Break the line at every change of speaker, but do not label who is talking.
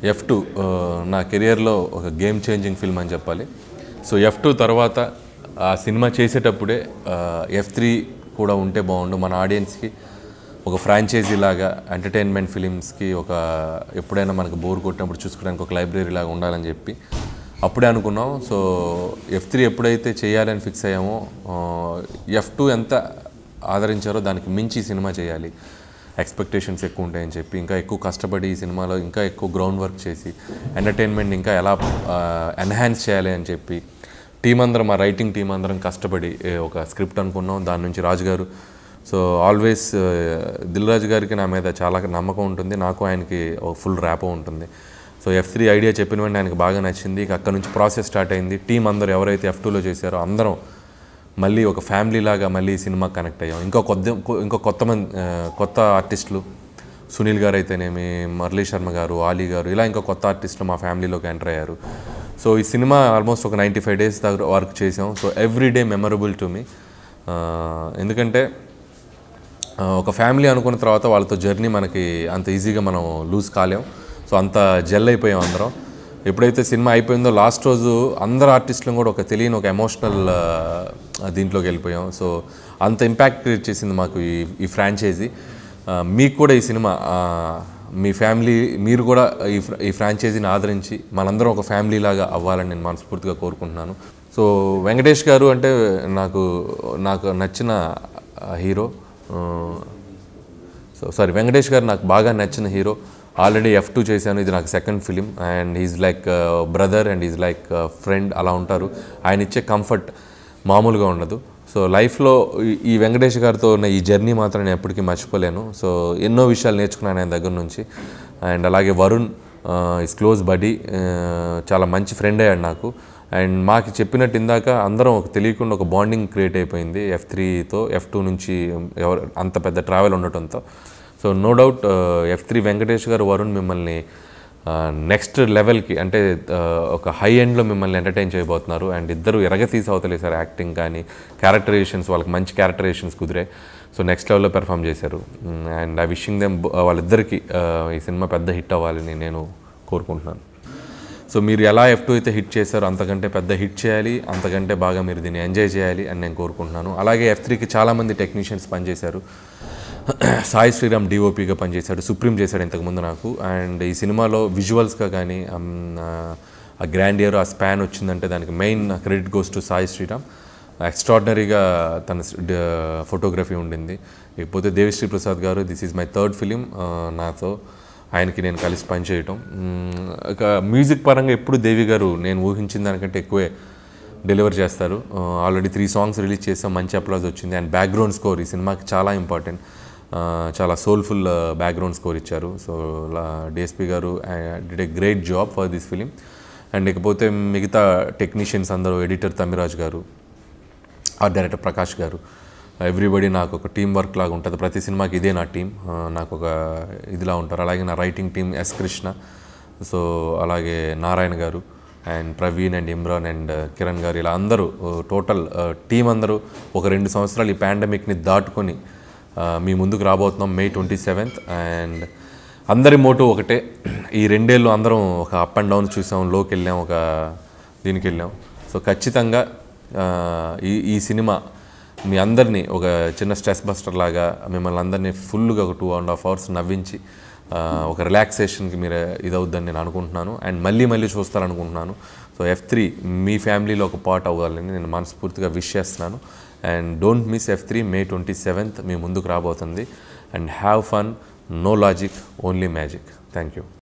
F two నా కెరియర్లో ఒక గేమ్ చేంజింగ్ ఫిల్మ్ అని చెప్పాలి సో ఎఫ్ టూ తర్వాత ఆ సినిమా చేసేటప్పుడే ఎఫ్ త్రీ కూడా ఉంటే బాగుండు మన ఆడియన్స్కి ఒక ఫ్రాంచైజీ లాగా ఎంటర్టైన్మెంట్ ఫిలిమ్స్కి ఒక ఎప్పుడైనా మనకు బోర్ కొట్టినప్పుడు చూసుకోవడానికి ఒక లైబ్రరీ లాగా ఉండాలని చెప్పి అప్పుడే అనుకున్నాం సో ఎఫ్ త్రీ ఎప్పుడైతే చేయాలని ఫిక్స్ అయ్యామో ఎఫ్ టూ ఎంత ఆదరించారో దానికి మించి ఈ సినిమా చేయాలి ఎక్స్పెక్టేషన్స్ ఎక్కువ ఉంటాయని చెప్పి ఇంకా ఎక్కువ కష్టపడి ఈ సినిమాలో ఇంకా ఎక్కువ గ్రౌండ్ వర్క్ చేసి ఎంటర్టైన్మెంట్ ఇంకా ఎలా ఎన్హాన్స్ చేయాలి అని చెప్పి టీం అందరం మా రైటింగ్ టీం అందరం కష్టపడి ఏ, ఒక స్క్రిప్ట్ అనుకున్నాం దాని నుంచి రాజు గారు సో ఆల్వేస్ దిల్ రాజు గారికి నా మీద చాలా నమ్మకం ఉంటుంది నాకు ఆయనకి ఒక ఫుల్ ర్యాపో ఉంటుంది సో ఎఫ్ త్రీ ఐడియా చెప్పిన వెంటనే ఆయనకి బాగా నచ్చింది ఇక అక్కడ నుంచి ప్రాసెస్ స్టార్ట్ అయింది టీం అందరూ ఎవరైతే ఎఫ్ టూలో చేశారో అందరం మళ్ళీ ఒక ఫ్యామిలీ లాగా మళ్ళీ ఈ సినిమా కనెక్ట్ అయ్యాం ఇంకో కొద్ది ఇంకో కొత్త మంది ఆ, కొత్త ఆర్టిస్టులు సునీల్ గారు అయితేనేమి మురళీ శర్మ గారు ఆలీ గారు ఇలా ఇంకో కొత్త ఆర్టిస్టులు మా ఫ్యామిలీలోకి ఎంటర్ అయ్యారు సో ఈ సినిమా ఆల్మోస్ట్ ఒక నైంటీ ఫైవ్ డేస్ దగ్గర వర్క్ చేసాం so every day memorable to me ఎందుకంటే ఆ, ఒక ఫ్యామిలీ అనుకున్న తర్వాత వాళ్ళతో జర్నీ మనకి అంత ఈజీగా మనం లూజ్ కాలేం సో అంత జెల్ అయిపోయాం అందరం ఎప్పుడైతే సినిమా అయిపోయిందో లాస్ట్ రోజు అందరు ఆర్టిస్టులను కూడా ఒక తెలియని ఒక ఎమోషనల్ దీంట్లోకి వెళ్ళిపోయాం సో అంత ఇంపాక్ట్ క్రియేట్ చేసింది మాకు ఈ ఈ ఫ్రాంచైజీ ఆ, మీకు కూడా ఈ సినిమా ఆ, మీ ఫ్యామిలీ మీరు కూడా ఈ ఫ్ర- ఈ ఫ్రాంచైజీని ఆదరించి మనందరం ఒక ఫ్యామిలీ లాగా అవ్వాలని నేను మనస్ఫూర్తిగా కోరుకుంటున్నాను సో వెంకటేష్ గారు అంటే నాకు నాకు నచ్చిన హీరో సో సారీ వెంకటేష్ గారు నాకు బాగా నచ్చిన హీరో ఆల్రెడీ ఎఫ్ టూ చేశాను ఇది నాకు second film and is like brother and is like friend అలా ఉంటారు ఆయన ఇచ్చే కంఫర్ట్ మామూలుగా ఉండదు సో లైఫ్లో ఈ- ఈ వెంకటేష్ గారితో ఉన్న ఈ జర్నీ మాత్రం నేను ఎప్పటికీ మర్చిపోలేను సో ఎన్నో విషయాలు నేర్చుకున్నాను ఆయన దగ్గర నుంచి అండ్ అలాగే వరుణ్ ఇస్ క్లోజ్ బడీ చాలా మంచి ఫ్రెండ్ అయ్యాడు నాకు అండ్ మాకు చెప్పినట్టు ఇందాక అందరం ఒక తెలియకుండా ఒక బాండింగ్ క్రియేట్ అయిపోయింది ఎఫ్ త్రీతో ఎఫ్ టూ నుంచి ఎవరు అంత పెద్ద ట్రావెల్ ఉండటంతో so no doubt F three Venkatesh garu Varun మిమ్మల్ని నెక్స్ట్ లెవెల్కి అంటే ఆ, ఒక హై ఎండ్లో మిమ్మల్ని ఎంటర్టైన్ చేయబోతున్నారు అండ్ ఇద్దరు ఎరగతీసి అవతలేసారు యాక్టింగ్ కానీ క్యారెక్టరైజేషన్స్ వాళ్ళకి మంచి క్యారెక్టరైజేషన్స్ కుదిరే సో నెక్స్ట్ లెవెల్లో పెర్ఫామ్ చేశారు అండ్ ఐ విషింగ్ దెమ్ వాళ్ళిద్దరికి ఈ సినిమా పెద్ద హిట్ అవ్వాలని నేను కోరుకుంటున్నాను సో మీరు ఎలా ఎఫ్ టూ అయితే హిట్ చేశారో అంతకంటే పెద్ద హిట్ చేయాలి అంతకంటే బాగా మీరు దీన్ని ఎంజాయ్ చేయాలి అని నేను కోరుకుంటున్నాను అలాగే ఎఫ్ త్రీకి చాలామంది టెక్నీషియన్స్ పనిచేశారు సాయి శ్రీరామ్ డిఓపిగా పనిచేశాడు సుప్రీం చేశాడు ఇంతకుముందు నాకు అండ్ ఈ సినిమాలో విజువల్స్గా కానీ um, ఆ గ్రాండియర్ ఆ స్పాన్ వచ్చిందంటే దానికి main credit goes to Sai Sriram ఎక్స్ట్రాడినరీగా తన ఫోటోగ్రఫీ ఉండింది ఇకపోతే Devi Sri Prasad garu this is my third film నాతో ఆయనకి నేను కలిసి పనిచేయటం మ్మ్, ఇక మ్యూజిక్ పరంగా ఎప్పుడు దేవి గారు నేను ఊహించిన దానికంటే ఎక్కువే డెలివర్ చేస్తారు ఆల్రెడీ త్రీ సాంగ్స్ రిలీజ్ చేసాం మంచి అప్లాజ్ వచ్చింది అండ్ బ్యాక్గ్రౌండ్ స్కోర్ ఈ సినిమాకి చాలా ఇంపార్టెంట్ చాలా సోల్ఫుల్ బ్యాక్గ్రౌండ్ స్కోర్ ఇచ్చారు so DSP garu did a great job for this film and ఇకపోతే మిగతా టెక్నీషియన్స్ అందరూ ఎడిటర్ తమిరాజ్ గారు ఆర్ట్ డైరెక్టర్ ప్రకాష్ గారు ఎవ్రీబడి నాకు ఒక టీం వర్క్ లాగా ఉంటుంది ప్రతి సినిమాకి ఇదే నా టీం ఆ, నాకు ఒక ఇదిలా ఉంటారు అలాగే నా writing team S Krishna so అలాగే Narayana garu and Praveen and Imran and Kiran garu ఇలా అందరూ టోటల్ టీం అందరూ ఒక రెండు సంవత్సరాలు ఈ పాండమిక్ని దాటుకొని ఆ, మీ ముందుకు రాబోతున్నాం మే ట్వంటీ సెవెంత్ అండ్ అందరి మోటు ఒకటే ఈ రెండేళ్ళు అందరం ఒక అప్ అండ్ డౌన్ చూసాం లోకి వెళ్ళాం ఒక దీనికి వెళ్ళాం సో ఖచ్చితంగా ఆ, ఈ ఈ సినిమా మీ అందరినీ ఒక చిన్న స్ట్రెస్ బస్టర్ లాగా మిమ్మల్ని అందరినీ ఫుల్గా ఒక టూ అండ్ హాఫ్ అవర్స్ నవ్వించి ఆ, ఒక రిలాక్సేషన్కి మీరు ఇదవుద్దని నేను అనుకుంటున్నాను అండ్ మళ్ళీ మళ్ళీ చూస్తారనుకుంటున్నాను సో ఎఫ్ త్రీ మీ ఫ్యామిలీలో ఒక పార్ట్ అవ్వాలని నేను మనస్ఫూర్తిగా విష్ చేస్తున్నాను and don't miss F three May twenty seventh మీ ముందుకు రాబోతుంది and have fun no logic only magic thank you